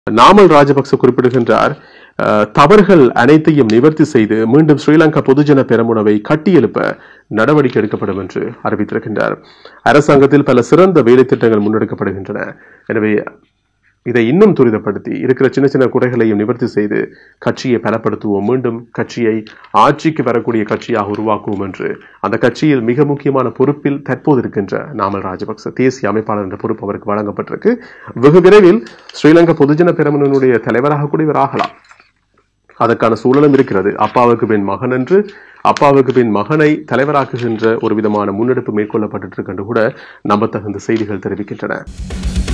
நாமல் ராஜபக்ச குறிப்பிடுகின்றார் அஹ், தவறுகள் அனைத்தையும் நிவர்த்தி செய்து மீண்டும் ஸ்ரீலங்கா பொதுஜன பெரமுனவை கட்டியெழுப்ப நடவடிக்கை எடுக்கப்படும் என்று அறிவித்திருக்கின்றார் அரசாங்கத்தில் பல சிறந்த வேலை திட்டங்கள் முன்னெடுக்கப்படுகின்றன எனவே இதை இன்னும் துரிதப்படுத்தி இருக்கிற சின்ன சின்ன குறைகளையும் நிவர்த்தி செய்து கட்சியை பலப்படுத்துவோம் மீண்டும் கட்சியை ஆட்சிக்கு வரக்கூடிய கட்சியாக உருவாக்குவோம் என்று அந்த கட்சியில் மிக முக்கியமான பொறுப்பில் தற்போது இருக்கின்ற நாமல் ராஜபக்ச தேசிய அமைப்பாளர் என்ற பொறுப்பு அவருக்கு வழங்கப்பட்டிருக்கு வெகு விரைவில் ஸ்ரீலங்கா பொதுஜன பெரமுனனுடைய தலைவராக கூட இவர் ஆகலாம் அதற்கான சூழலும் இருக்கிறது அப்பாவுக்கு பின் மகன் என்று அப்பாவுக்கு பின் மகனை தலைவராக்குகின்ற ஒரு விதமான முன்னெடுப்பு மேற்கொள்ளப்பட்டிருக்கு என்று கூட நம்பத்தகுந்த செய்திகள் தெரிவிக்கின்றன